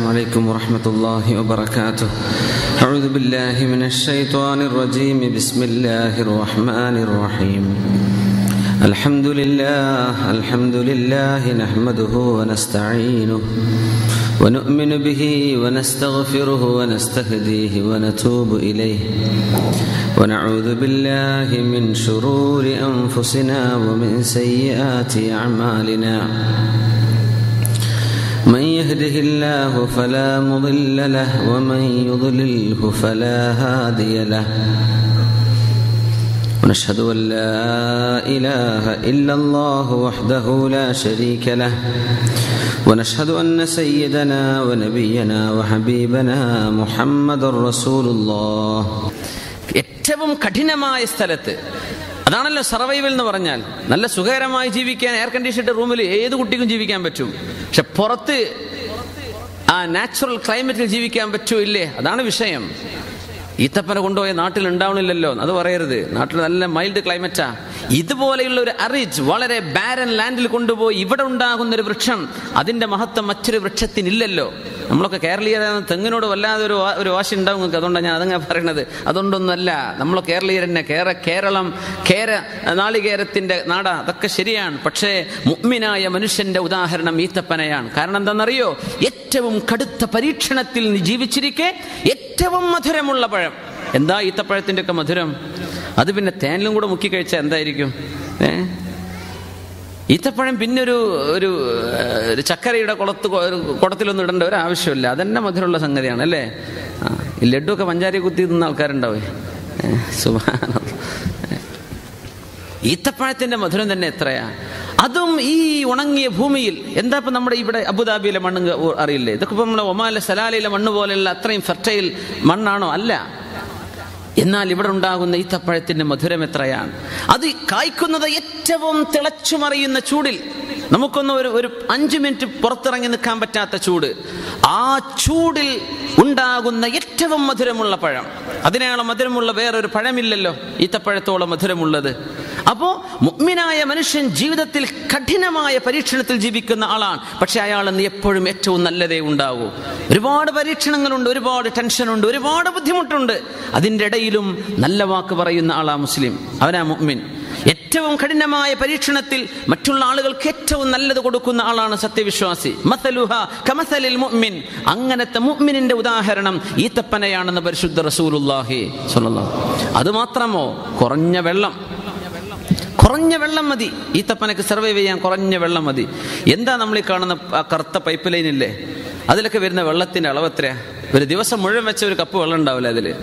عليكم ورحمة الله وبركاته أعوذ بالله من الشيطان الرجيم بسم الله الرحمن الرحيم الحمد لله الحمد لله نحمده ونستعينه ونؤمن به ونستغفره ونستهديه ونتوب إليه ونعوذ بالله من شرور أنفسنا ومن سيئات أعمالنا من يهده الله فلا مضل له ومن يضلله فلا هادي له ونشهد ان لا اله الا الله وحده لا شريك له ونشهد ان سيدنا ونبينا وحبيبنا محمد رسول الله ഏറ്റവും കഠിനമായ സ്ഥലത്ത് അതാണല്ലോ സർവൈവൽ എന്ന് പറഞ്ഞാൽ നല്ല സുഖകരമായി ജീവിക്കാൻ എയർ കണ്ടീഷൻഡ് റൂമിൽ ഏത് കുട്ടിക്കും ജീവിക്കാൻ പറ്റും പക്ഷെ പുറത്ത് ആ നാച്ചുറൽ ക്ലൈമറ്റിൽ ജീവിക്കാൻ പറ്റൂ ഇല്ലേ അതാണ് വിഷയം ഈത്തപ്പന കൊണ്ടുപോയ നാട്ടിൽ ഉണ്ടാവണില്ലല്ലോ അത് പറയരുത് നാട്ടിൽ നല്ല മൈൽഡ് ക്ലൈമറ്റാ ഇതുപോലെയുള്ള ഒരു അറിച്ച് വളരെ ബാരൻ ലാൻഡിൽ കൊണ്ടുപോയി ഇവിടെ ഉണ്ടാകുന്ന ഒരു വൃക്ഷം അതിന്റെ മഹത്വം മറ്റൊരു വൃക്ഷത്തിനില്ലല്ലോ നമ്മളൊക്കെ കേരളീയരാണ് തെങ്ങിനോട് വല്ലാതെ ഒരു വാ- ഒരു വാശി ഉണ്ടാവും നിങ്ങൾക്ക് അതുകൊണ്ടാണ് ഞാൻ അതങ്ങനെ പറയണത് അതുകൊണ്ടൊന്നുമല്ല നമ്മൾ കേരളീയർ തന്നെ കേര കേരളം കേര നാളികേരത്തിന്റെ നാടാ അതൊക്കെ ശരിയാണ് പക്ഷേ മുഗ്മിനായ മനുഷ്യന്റെ ഉദാഹരണം ഈത്തപ്പനയാണ് കാരണം എന്താണെന്നറിയോ ഏറ്റവും കടുത്ത പരീക്ഷണത്തിൽ നീ ജീവിച്ചിരിക്കെ ഏറ്റവും മധുരമുള്ള പഴം എന്താ ഈത്തപ്പഴത്തിന്റെ ഒക്കെ മധുരം അത് പിന്നെ തേനിലും കൂടെ മുക്കി കഴിച്ചാൽ എന്തായിരിക്കും ഏ ഈത്തപ്പഴം പിന്നെ ഒരു ഒരു ഏഹ്, ഒരു ചക്കരയുടെ കുളത്ത് കൊ- ഒരു കുടത്തിലൊന്നും ഇടേണ്ട ഒരു ആവശ്യമില്ല അതന്നെ മധുരമുള്ള സംഗതിയാണ് അല്ലേ ആ ഈ ലഡുവൊക്കെ പഞ്ചാരി കുത്തി തിന്ന ആൾക്കാരുണ്ടാവേ സുബാന ഈത്തപ്പഴത്തിന്റെ മധുരം തന്നെ എത്രയാ അതും ഈ ഉണങ്ങിയ ഭൂമിയിൽ എന്താ ഇപ്പൊ നമ്മുടെ ഇവിടെ അബുദാബിയിലെ മണ്ണ് ഇങ്ങ് ഓ- അറിയില്ലേ ഇതൊക്കെ ഇപ്പൊ നമ്മുടെ ഒമാലെ സലാലയിലെ മണ്ണ് പോലെയുള്ള അത്രയും ഫെർട്ടൈൽ മണ്ണാണോ അല്ല എന്നാൽ ഇവിടെ ഉണ്ടാകുന്ന ഈത്തപ്പഴത്തിന്റെ മധുരം എത്രയാണ് അത് കായ്ക്കുന്നത് ഏറ്റവും തിളച്ചുമറിയുന്ന ചൂടിൽ നമുക്കൊന്ന് ഒരു ഒരു അഞ്ചു മിനിറ്റ് പുറത്തിറങ്ങി നിൽക്കാൻ പറ്റാത്ത ചൂട് ആ ചൂടിൽ ഉണ്ടാകുന്ന ഏറ്റവും മധുരമുള്ള പഴം അതിനേക്കാളും മധുരമുള്ള വേറൊരു പഴമില്ലല്ലോ ഈത്തപ്പഴത്തോളം മധുരമുള്ളത് അപ്പോ മുഗ്മിനായ മനുഷ്യൻ ജീവിതത്തിൽ കഠിനമായ പരീക്ഷണത്തിൽ ജീവിക്കുന്ന ആളാണ് പക്ഷെ അയാൾ എന്ന് എപ്പോഴും ഏറ്റവും നല്ലതേ ഉണ്ടാവൂ ഒരുപാട് പരീക്ഷണങ്ങളുണ്ട് ഒരുപാട് ടെൻഷനുണ്ട് ഒരുപാട് ബുദ്ധിമുട്ടുണ്ട് അതിൻ്റെ ഇടയിലും നല്ല വാക്ക് പറയുന്ന ആളാ മുസ്ലിം അവനാ മുഗ്മിൻ ഏറ്റവും കഠിനമായ പരീക്ഷണത്തിൽ മറ്റുള്ള ആളുകൾക്ക് ഏറ്റവും നല്ലത് കൊടുക്കുന്ന ആളാണ് സത്യവിശ്വാസി മസലുഹ കമസലിൽ മുഅ്മിൻ അങ്ങനത്തെ മുഅ്മിനിന്റെ ഉദാഹരണം ഈത്തപ്പനയാണെന്ന് പരിശുദ്ധ റസൂലുള്ളാഹി സ്വല്ലല്ലാഹു അത് മാത്രമോ കുറഞ്ഞ വെള്ളം കുറഞ്ഞ വെള്ളം മതി ഈത്തപ്പനക്ക് സർവൈവ് ചെയ്യാൻ കുറഞ്ഞ വെള്ളം മതി എന്താ നമ്മൾ ഈ കാണുന്ന ആ കറുത്ത പൈപ്പ് ലൈൻ ഇല്ലേ അതിലൊക്കെ വരുന്ന വെള്ളത്തിന്റെ അളവ് എത്രയാ ഒരു ദിവസം മുഴുവൻ വെച്ച ഒരു കപ്പ് വെള്ളം ഉണ്ടാവില്ല അതില്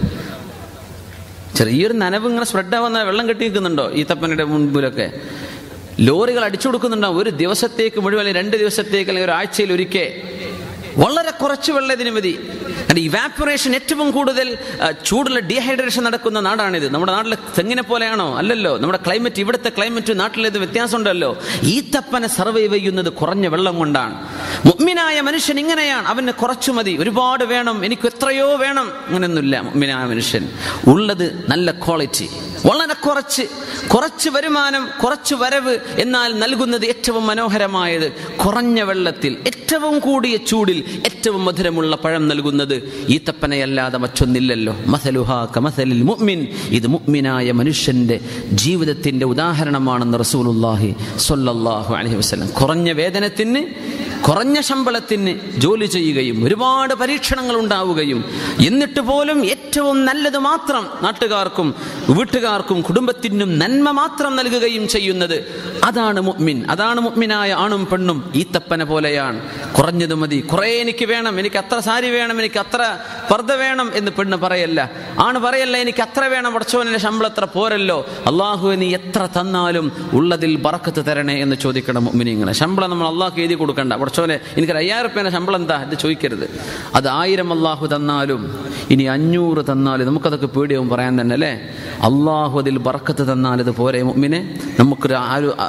ചെറിയൊരു നനവ് ഇങ്ങനെ സ്പ്രെഡ് ആവുന്ന വെള്ളം കെട്ടി നിൽക്കുന്നുണ്ടോ ഈ തപ്പനയുടെ മുൻപിലൊക്കെ ലോറികൾ അടിച്ചു കൊടുക്കുന്നുണ്ടാവും ഒരു ദിവസത്തേക്ക് മുഴുവൻ അല്ലെങ്കിൽ രണ്ട് ദിവസത്തേക്ക് അല്ലെങ്കിൽ ഒരാഴ്ചയിൽ ഒരിക്കൽ വളരെ കുറച്ച് വെള്ളം ഇതിന് മതി കാരണം ഇവാപ്പറേഷൻ ഏറ്റവും കൂടുതൽ ആ, ചൂടുള്ള ഡീഹൈഡ്രേഷൻ നടക്കുന്ന നാടാണിത് നമ്മുടെ നാട്ടിലെ തെങ്ങിനെ പോലെയാണോ അല്ലല്ലോ നമ്മുടെ ക്ലൈമറ്റ് ഇവിടുത്തെ ക്ലൈമറ്റ് നാട്ടിലേത് വ്യത്യാസമുണ്ടല്ലോ ഈ തപ്പനെ സർവൈവ് ചെയ്യുന്നത് കുറഞ്ഞ വെള്ളം കൊണ്ടാണ് മുഗ്മിനായ മനുഷ്യൻ ഇങ്ങനെയാണ് അവന് കുറച്ചു മതി ഒരുപാട് വേണം എനിക്ക് എത്രയോ വേണം അങ്ങനെയൊന്നുമില്ല മുഗ്മിനായ മനുഷ്യൻ ഉള്ളത് നല്ല ക്വാളിറ്റി വളരെ കുറച്ച് കുറച്ച് വരുമാനം കുറച്ച് വരവ് എന്നാൽ നൽകുന്നത് ഏറ്റവും മനോഹരമായത് കുറഞ്ഞ വെള്ളത്തിൽ ഏറ്റവും കൂടിയ ചൂടിൽ ഏറ്റവും മധുരമുള്ള പഴം നൽകുന്നത് ഈത്തപ്പനയല്ലാതെ മറ്റൊന്നില്ലല്ലോ മസലുഹ കമസലിൽ മുഅ്മിൻ ഇത് മുഅ്മിനായ മനുഷ്യന്റെ ജീവിതത്തിന്റെ ഉദാഹരണമാണെന്ന് റസൂലുള്ളാഹി സ്വല്ലല്ലാഹു അലൈഹി വസല്ലം കുറഞ്ഞ വേതനത്തിന് കുറഞ്ഞ ശമ്പളത്തിന് ജോലി ചെയ്യുകയും ഒരുപാട് പരീക്ഷണങ്ങൾ ഉണ്ടാവുകയും എന്നിട്ട് പോലും ഏറ്റവും നല്ലത് മാത്രം നാട്ടുകാർക്കും വീട്ടുകാർക്കും കുടുംബത്തിനും നന്മ മാത്രം നൽകുകയും ചെയ്യുന്നത് അതാണ് മുഅ്മിൻ അതാണ് മുഅ്മിനായ ആണും പെണ്ണും ഈത്തപ്പന പോലെയാണ് കുറഞ്ഞത് മതി കുറേ എനിക്ക് വേണം എനിക്ക് അത്ര സാരി വേണം എനിക്ക് അത്ര പർദ്ദ വേണം എന്ന് പെണ്ണ് പറയല്ല ആണ് പറയല്ല എനിക്ക് അത്ര വേണം പടച്ചോനെ ശമ്പളം അത്ര പോരല്ലോ അള്ളാഹു നീ എത്ര തന്നാലും ഉള്ളതിൽ ബറക്കത്ത് തരണേ എന്ന് ചോദിക്കണം മുഅ്മിനീങ്ങളെ ശമ്പളം നമ്മൾ അള്ളാഹ് എഴുതി കൊടുക്കണ്ട പടച്ചോനെ എനിക്ക് അയ്യായിരം റുപ്യേനെ ശമ്പളം എന്താ ഇത് ചോദിക്കരുത് അത് ആയിരം അള്ളാഹു തന്നാലും ഇനി അഞ്ഞൂറ് തന്നാലും നമുക്കതൊക്കെ പേടിയാവും പറയാൻ തന്നെ അല്ലേ അള്ളാഹു അതിൽ ബറക്കത്ത് തന്നാൽ ഇത് പോരെ മുഅ്മിനെ നമുക്കൊരു ആ ഒരു ആ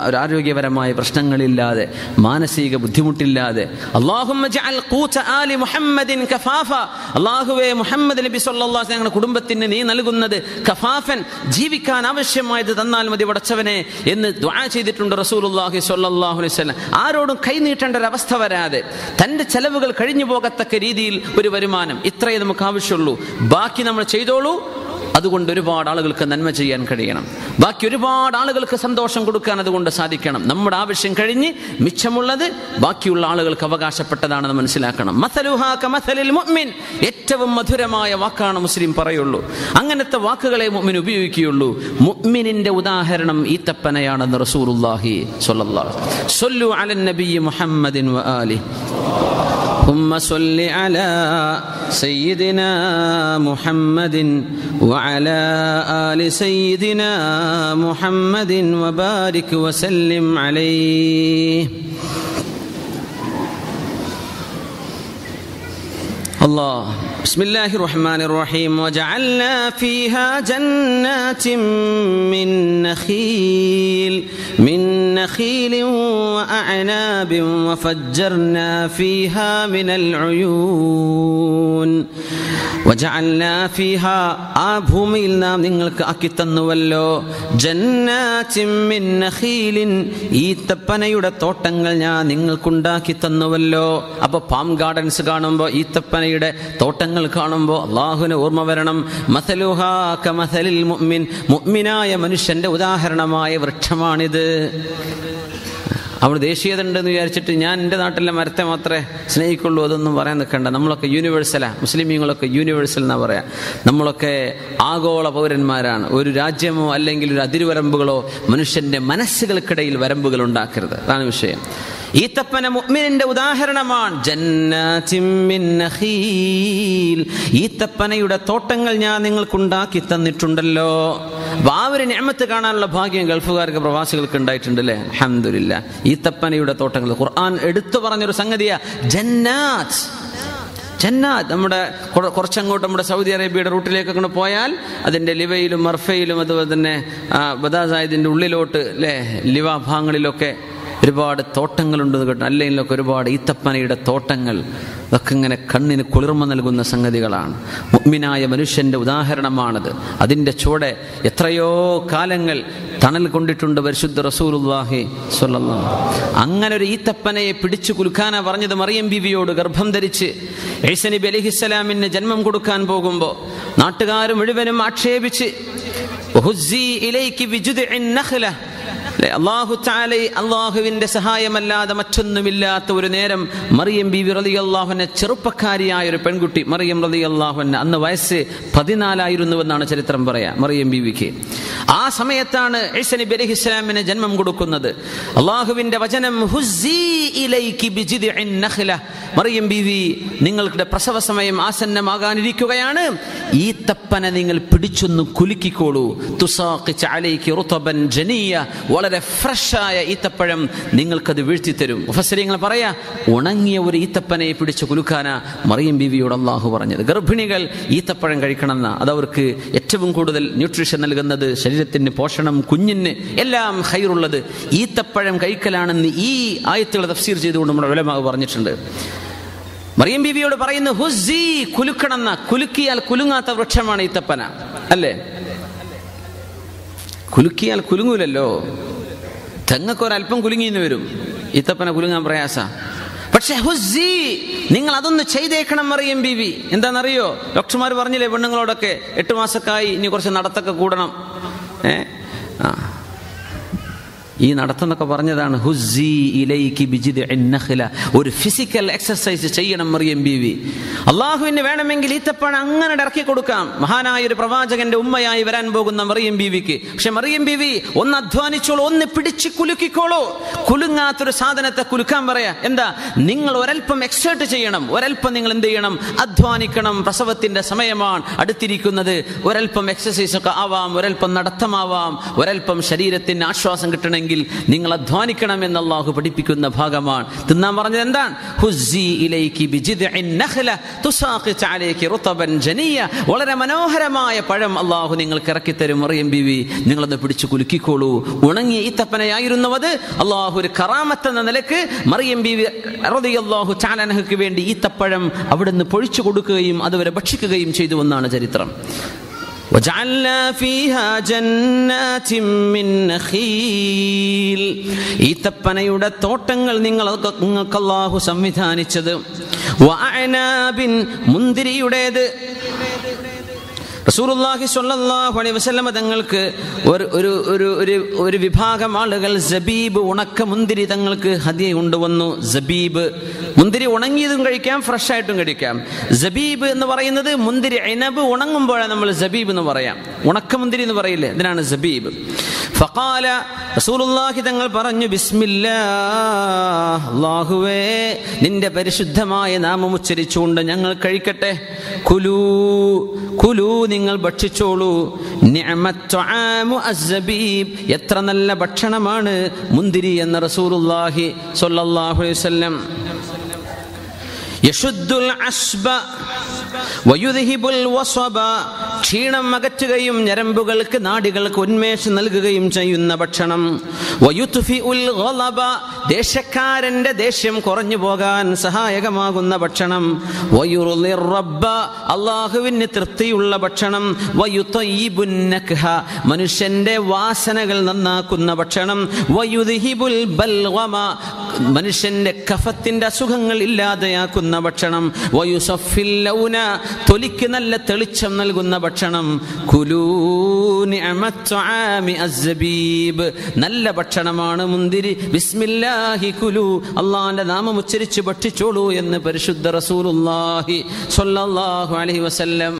ഒരു ആരോഗ്യപരമായ പ്രശ്നങ്ങളില്ലാതെ മാനസിക ബുദ്ധിമുട്ടില്ലാതെ അള്ളാഹുമ്മ ജഅൽ ഖൂത ആലി മുഹമ്മദിൻ കഫാഫ അള്ളാഹുവേ മുഹമ്മദ് നബി സല്ലല്ലാഹു അലൈഹി ഞങ്ങളുടെ കുടുംബത്തിന് നീ നൽകുന്നത് കഫാഫൻ ജീവിക്കാൻ ആവശ്യമായത് തന്നാൽ മതി പടച്ചവനെ എന്ന് ദുആ ചെയ്തിട്ടുണ്ട് റസൂലുള്ളാഹി സ്വല്ലല്ലാഹു അലൈഹി വസല്ലം ആരോടും കൈ നീട്ടേണ്ട ഒരു അവസ്ഥ വരാതെ തന്റെ ചെലവുകൾ കഴിഞ്ഞു പോകത്തക്ക രീതിയിൽ ഒരു വരുമാനം ഇത്രയേ നമുക്ക് ആവശ്യമുള്ളൂ ബാക്കി നമ്മൾ ചെയ്തോളൂ അതുകൊണ്ട് ഒരുപാട് ആളുകൾക്ക് നന്മ ചെയ്യാൻ കഴിയണം ബാക്കി ഒരുപാട് ആളുകൾക്ക് സന്തോഷം കൊടുക്കാൻ അതുകൊണ്ട് സാധിക്കണം നമ്മുടെ ആവശ്യം കഴിഞ്ഞ് മിച്ചമുള്ളത് ബാക്കിയുള്ള ആളുകൾക്ക് അവകാശപ്പെട്ടതാണെന്ന് മനസ്സിലാക്കണം മസലുഹാ കമസലിൽ മുഅ്മിൻ ഏറ്റവും മധുരമായ വാക്കാണ് മുസ്ലിം പറയുള്ളൂ അങ്ങനത്തെ വാക്കുകളെ മുഅ്മിൻ ഉപയോഗിക്കുകയുള്ളൂ മുഅ്മിനിന്റെ ഉദാഹരണം ഈത്തപ്പനയാണെന്ന് റസൂലുള്ളാഹി സ്വല്ലല്ലാഹു സ്വല്ലു അലൻ നബി മുഹമ്മദിൻ വ ആലിഹി اللهم صل على سيدنا محمد وعلى آل سيدنا محمد وبارك وسلم عليه الله بسم الله الرحمن الرحيم وجعلنا فيها جنات من نخيل من نخيل وأعناب وفجرنا فيها من العيون وجعلنا فيها ആ ഭൂമിയിൽ നാം നിങ്ങൾക്ക് ആക്കി തന്നുവല്ലോ ജന്നാത്തിൻ മിൻ നഖീലിൻ ഈത്തപ്പനയുടെ തോട്ടങ്ങൾ ഞാൻ നിങ്ങൾക്കുണ്ടാക്കി തന്നുവല്ലോ അപ്പൊ പാം ഗാർഡൻസ് കാണുമ്പോൾ ഈത്തപ്പനയുടെ തോട്ടങ്ങൾ കാണുമ്പോൾ അള്ളാഹുവിന് ഓർമ്മ വരണം മസലുഹാ കമസലിൽ മുഅ്മിൻ മുഅ്മിനായ മനുഷ്യന്റെ ഉദാഹരണമായ വൃക്ഷമാണിത് അവിടെ ദേശീയത ഉണ്ടെന്ന് വിചാരിച്ചിട്ട് ഞാൻ എൻ്റെ നാട്ടിലെ മരത്തെ മാത്രമേ സ്നേഹിക്കുള്ളൂ അതൊന്നും പറയാൻ നിൽക്കണ്ട നമ്മളൊക്കെ യൂണിവേഴ്സലാ മുസ്ലിമീങ്ങളൊക്കെ യൂണിവേഴ്സൽ എന്നാ പറയാ നമ്മളൊക്കെ ആഗോള പൗരന്മാരാണ് ഒരു രാജ്യമോ അല്ലെങ്കിൽ ഒരു അതിരുവരമ്പുകളോ മനുഷ്യന്റെ മനസ്സുകൾക്കിടയിൽ വരമ്പുകൾ ഉണ്ടാക്കരുത് അതാണ് വിഷയം ഈത്തപ്പന മുഅ്മിനിന്റെ ഉദാഹരണമാണ് ജന്നാത്തിൻ മിൻ നഖീൽ ഈത്തപ്പനയുടെ തോട്ടങ്ങൾ ഞാൻ നിങ്ങൾക്കുണ്ടാക്കി തന്നിട്ടുണ്ടല്ലോ അപ്പൊ ആ ഒരു ഞാമത്ത് കാണാനുള്ള ഭാഗ്യം ഗൾഫുകാർക്ക് പ്രവാസികൾക്ക് ഉണ്ടായിട്ടുണ്ട് അല്ലേ അഹമ്മദില്ല ഈത്തപ്പനയുടെ തോട്ടങ്ങൾ ഖുർആൻ എടുത്തു പറഞ്ഞൊരു സംഗതിയാ ജന്നാത്ത് ജന്നാത്ത് നമ്മുടെ കുറ- കുറച്ചങ്ങോട്ട് നമ്മുടെ സൗദി അറേബ്യയുടെ റൂട്ടിലേക്ക് അങ്ങോട്ട് പോയാൽ അതിൻ്റെ ലിവയിലും മർഫയിലും അതുപോലെ തന്നെ ബദാസായതിൻ്റെ ഉള്ളിലോട്ട് അല്ലേ ലിവ ഭാഗങ്ങളിലൊക്കെ ഒരുപാട് തോട്ടങ്ങളുണ്ട് കേട്ടോ അല്ലെങ്കിലൊക്കെ ഒരുപാട് ഈത്തപ്പനയുടെ തോട്ടങ്ങൾ അതൊക്കെ ഇങ്ങനെ കണ്ണിന് കുളിർമ നൽകുന്ന സംഗതികളാണ് മുഗ്മിനായ മനുഷ്യന്റെ ഉദാഹരണമാണത് അതിൻ്റെ ചുവടെ എത്രയോ കാലങ്ങൾ തണൽ കൊണ്ടിട്ടുണ്ട് പരിശുദ്ധ റസൂലുള്ളാഹി സ്വല്ലല്ലാഹു അങ്ങനെ ഒരു ഈത്തപ്പനയെ പിടിച്ചു കുലുക്കാനാ പറഞ്ഞത് മറിയം ബീവിയോട് ഗർഭം ധരിച്ച് ഈസ നബി അലഹിസ്സലാമിന് ജന്മം കൊടുക്കാൻ പോകുമ്പോൾ നാട്ടുകാർ മുഴുവനും ആക്ഷേപിച്ച് "വഹുസ്സി ഇലൈക്കി ബിജുദ്ഇൻ നഖ്ല അല്ലേ? അള്ളാഹു ചാല അള്ളാഹുവിന്റെ സഹായമല്ലാതെ മറ്റൊന്നുമില്ലാത്ത ഒരു നേരം മറിയം ബീവി റലി അള്ളാഹുവിനെ ചെറുപ്പക്കാരിയായ ഒരു പെൺകുട്ടി മറിയം റലി അള്ളാഹുവിന് അന്ന് വയസ്സ് പതിനാലായിരുന്നുവെന്നാണ് ചരിത്രം പറയാ മറിയം ബീവിക്ക് ആ സമയത്താണ് ഈസ നബി അലൈഹി ഇസ്ലാമിന് ജന്മം കൊടുക്കുന്നത് അള്ളാഹുവിന്റെ വചനം "ഹുസ്സി ഇലൈക്കി ബിജിദ്ഇൻ നഖ്ല." മറിയം ബീവി നിങ്ങളുടെ പ്രസവ സമയം ആസന്നമാകാനിരിക്കുകയാണ് ഈ തപ്പന നിങ്ങൾ പിടിച്ചൊന്ന് കുലുക്കിക്കോളൂ തുസാഖിച്ച് അലൈക്ക് റുതബൻ ജനീയ വളരെ ഫ്രഷായ ഈത്തപ്പഴം നിങ്ങൾക്കത് വീഴ്ത്തിത്തരും മുഫസ്സിരിങ്ങൾ പറയാ ഉണങ്ങിയ ഒരു ഈത്തപ്പനയെ പിടിച്ച് കുലുക്കാനാ മറിയം ബീവിയോട് അള്ളാഹു പറഞ്ഞത് ഗർഭിണികൾ ഈത്തപ്പഴം കഴിക്കണമെന്ന അത് അവർക്ക് ഏറ്റവും കൂടുതൽ ന്യൂട്രീഷൻ നൽകുന്നത് ശരീരത്തിന് പോഷണം കുഞ്ഞിന് എല്ലാം ഹൈറുള്ളത് ഈത്തപ്പഴം കഴിക്കലാണെന്ന് ഈ ആയത്തുകൾ തഫ്സീർ ചെയ്തുകൊണ്ട് നമ്മുടെ വിലമാവ് പറഞ്ഞിട്ടുണ്ട് മറിയം ബീവിയോട് പറയുന്നു ഹുസി കുലുക്കണമെന്ന കുലുക്കിയാൽ കുലുങ്ങാത്ത വൃക്ഷമാണ് ഈത്തപ്പന അല്ലേ കുലുക്കിയാൽ കുലുങ്ങൂലല്ലോ തെങ്ങൊക്കെ ഒരല്പം കുലുങ്ങിന്ന് വരും ഈത്തപ്പന കുലുങ്ങാൻ പ്രയാസ പക്ഷെ ഹുസി നിങ്ങൾ അതൊന്ന് ചെയ്തേക്കണം മറിയം ബീവി എന്താണെന്നറിയോ ഡോക്ടർമാർ പറഞ്ഞില്ലേ പെണ്ണുങ്ങളോടൊക്കെ എട്ട് മാസക്കായി ഇനി കുറച്ച് നടത്തൊക്കെ കൂടണം ഏ ആ ഈ നടത്തം എന്നൊക്കെ പറഞ്ഞതാണ് ഹുസി ഇലൈക്ക് ബിജിദ് നഖ്ല ഒരു ഫിസിക്കൽ എക്സസൈസ് ചെയ്യണം മറിയം ബീവി അള്ളാഹുവിന് വേണമെങ്കിൽ ഈത്തപ്പഴം അങ്ങനെ ഇറക്കി കൊടുക്കാം മഹാനായ ഒരു പ്രവാചകന്റെ ഉമ്മയായി വരാൻ പോകുന്ന മറിയം ബീവിക്ക് പക്ഷെ മറിയം ബീവി ഒന്ന് അധ്വാനിച്ചോളൂ ഒന്ന് പിടിച്ച് കുലുക്കിക്കോളൂ കുലുങ്ങാത്തൊരു സാധനത്തെ കുലുക്കാൻ പറയാ എന്താ നിങ്ങൾ ഒരൽപ്പം എക്സേർട്ട് ചെയ്യണം ഒരൽപ്പം നിങ്ങൾ എന്ത് ചെയ്യണം അധ്വാനിക്കണം പ്രസവത്തിന്റെ സമയമാണ് അടുത്തിരിക്കുന്നത് ഒരൽപ്പം എക്സസൈസ് ഒക്കെ ആവാം ഒരൽപ്പം നടത്തമാവാം ഒരൽപ്പം ശരീരത്തിന് ആശ്വാസം കിട്ടണമെങ്കിൽ നിങ്ങൾ അധ്വാനിക്കണം എന്ന് അള്ളാഹു പഠിപ്പിക്കുന്ന ഭാഗമാണ് തിന്നാൻ പറഞ്ഞത് എന്താണ് ഹുസ്സി ഇലൈക്കി ബിജിദ്ഇൻ നഖ്ല തുസാഖിത്ത് അലൈകി റുതബൻ ജനിയ വളരെ മനോഹരമായ പഴം അള്ളാഹു നിങ്ങൾക്ക് ഇറക്കിത്തരും മറിയം ബിവി നിങ്ങളത് പിടിച്ചു കുലുക്കിക്കോളൂ ഉണങ്ങിയ ഈത്തപ്പനയായിരുന്നു അത് അള്ളാഹു ഒരു കറാമത്ത് എന്ന നിലക്ക് മറിയം ബിവി റളിയല്ലാഹു ചാലനഹയ്ക്ക് വേണ്ടി ഈത്തപ്പഴം അവിടുന്ന് പൊഴിച്ചു കൊടുക്കുകയും അതുവരെ ഭക്ഷിക്കുകയും ചെയ്തു എന്നാണ് ചരിത്രം وجعلنا فيها جنات من نخيل ഈത്തപ്പനയുടെ തോട്ടങ്ങൾ നിങ്ങൾ നിങ്ങൾക്ക് അള്ളാഹു സംവിധാനിച്ചത് വഅനാബിൻ മുന്തിരിയുടേത് റസൂലുള്ളാഹി സ്വല്ലല്ലാഹു അലൈഹി വസല്ലമ തങ്ങൾക്ക് ഒരു ഒരു ഒരു ഒരു ഒരു വിഭാഗം ആളുകൾ സബീബ് ഉണക്ക മുന്തിരി തങ്ങൾക്ക് ഹദിയ കൊണ്ടുവന്നു സബീബ് മുന്തിരി ഉണങ്ങിയതും കഴിക്കാം ഫ്രഷ് ആയിട്ടും കഴിക്കാം സബീബ് എന്ന് പറയുന്നത് മുന്തിരി ഇനബ് ഉണങ്ങുമ്പോഴാണ് നമ്മൾ സബീബ് എന്ന് പറയാം ഉണക്ക മുന്തിരി എന്ന് പറയില്ലേ ഇതിനാണ് സബീബ് ഫഖാല റസൂലുള്ളാഹി തങ്ങൾ പറഞ്ഞു ബിസ്മില്ലാ അല്ലാഹുവേ നിന്റെ പരിശുദ്ധമായ നാമം ഉച്ചരിച്ചുകൊണ്ട് ഞങ്ങൾ കഴിക്കട്ടെ കുലൂ കുലൂ നിങ്ങൾ ഭക്ഷിച്ചോളൂ നിഅമത്ത്വആമു അസ്സബീബ് എത്ര നല്ല ഭക്ഷണമാണ് മുന്തിരി എന്ന റസൂലുള്ളാഹി സ്വല്ലല്ലാഹു അലൈഹി വസല്ലം യശുദ്ദുൽ അസ്ബ വയുദ്ഹിബുൽ വസ്വബ ക്ഷീണം അകറ്റുകയും ഞരമ്പുകൾക്ക് നാടികൾക്ക് ഉന്മേഷം നൽകുകയും ചെയ്യുന്ന ഭക്ഷണം വയുത്ഫിഉൽ ഗളബ ദേശക്കാരന്റെ ദേഷ്യം കുറഞ്ഞു പോകാൻ സഹായകമാകുന്ന ഭക്ഷണം വയുറുളിർ റബ്ബ അള്ളാഹുവിന് തൃപ്തിയുള്ള ഭക്ഷണം വയുതയ്യിബുൻ നക്ഹ മനുഷ്യന്റെ വാസനകൾ നന്നാക്കുന്ന ഭക്ഷണം വയുദ്ഹിബുൽ ബൽഗമ മനുഷ്യന്റെ കഫത്തിന്റെ അസുഖങ്ങൾ ഇല്ലാതെയാക്കുന്ന ഭക്ഷണം വയുസഫിൽ ലൗന തൊലിക്ക് നല്ല തെളിച്ചം നൽകുന്ന ഭക്ഷണം കുലൂ നിഅമത്ത്വആമി അസ്സബീബ് നല്ല ഭക്ഷണമാണ് മുന്തിരി ബിസ്മില്ലാഹി കുലു അള്ളാഹിന്റെ നാമം ഉച്ചരിച്ച് ഭക്ഷിച്ചോളൂ എന്ന് പരിശുദ്ധ റസൂലുള്ളാഹി സ്വല്ലല്ലാഹു അലൈഹി വസല്ലം